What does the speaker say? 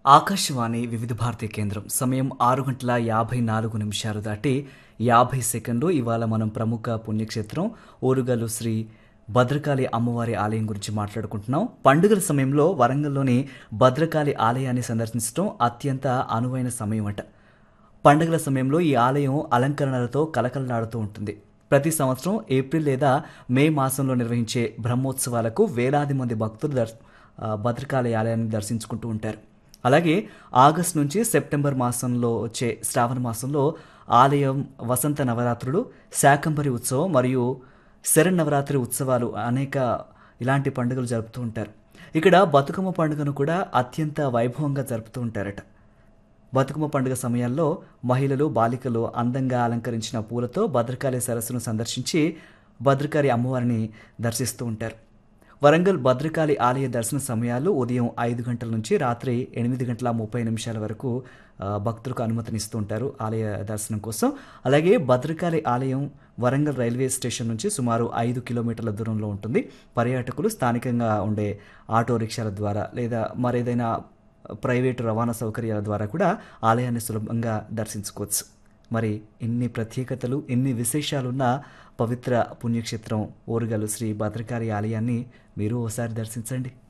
ఆకాశవాణి వివిధ భారతి కేంద్రం సమయం ఆరు గంటల యాభై నాలుగు నిమిషాలు దాటి యాభై సెకండ్లు ఇవాళ మనం ప్రముఖ పుణ్యక్షేత్రం ఓరుగల్లు శ్రీ భద్రకాళి అమ్మవారి ఆలయం గురించి మాట్లాడుకుంటున్నాం పండుగల సమయంలో వరంగల్లోని భద్రకాళి ఆలయాన్ని సందర్శించడం అత్యంత అనువైన సమయం అట పండుగల సమయంలో ఈ ఆలయం అలంకరణలతో కలకలలాడుతూ ఉంటుంది ప్రతి సంవత్సరం ఏప్రిల్ లేదా మే మాసంలో నిర్వహించే బ్రహ్మోత్సవాలకు వేలాది మంది భక్తులు దర్శ ఆ, భద్రకాళి ఆలయాన్ని దర్శించుకుంటూ ఉంటారు అలాగే ఆగస్టు నుంచి సెప్టెంబర్ మాసంలో వచ్చే శ్రావణ మాసంలో ఆలయం వసంత నవరాత్రులు శాకంబరి ఉత్సవం మరియు శరన్నవరాత్రి ఉత్సవాలు అనేక ఇలాంటి పండుగలు జరుపుతూ ఉంటారు ఇక్కడ బతుకమ్మ పండుగను కూడా అత్యంత వైభవంగా జరుపుతూ ఉంటారట బతుకమ్మ పండుగ సమయాల్లో మహిళలు బాలికలు అందంగా అలంకరించిన పూలతో భద్రకాళి సరస్సును సందర్శించి భద్రకాళి అమ్మవారిని దర్శిస్తూ ఉంటారు వరంగల్ భద్రకాళి ఆలయ దర్శన సమయాలు ఉదయం ఐదు గంటల నుంచి రాత్రి ఎనిమిది గంటల ముప్పై నిమిషాల వరకు ఆ, భక్తులకు అనుమతినిస్తూ ఉంటారు ఆలయ దర్శనం కోసం అలాగే భద్రకాళి ఆలయం వరంగల్ రైల్వే స్టేషన్ నుంచి సుమారు ఐదు కిలోమీటర్ల దూరంలో ఉంటుంది పర్యాటకులు స్థానికంగా ఉండే ఆటో రిక్షాల ద్వారా లేదా మరేదైనా ప్రైవేటు రవాణా సౌకర్యాల ద్వారా కూడా ఆలయాన్ని సులభంగా దర్శించుకోవచ్చు మరి ఎన్ని ప్రత్యేకతలు ఎన్ని విశేషాలున్న పవిత్ర పుణ్యక్షేత్రం ఓరుగలు శ్రీ భద్రకాళి ఆలయాన్ని మీరు ఓసారి దర్శించండి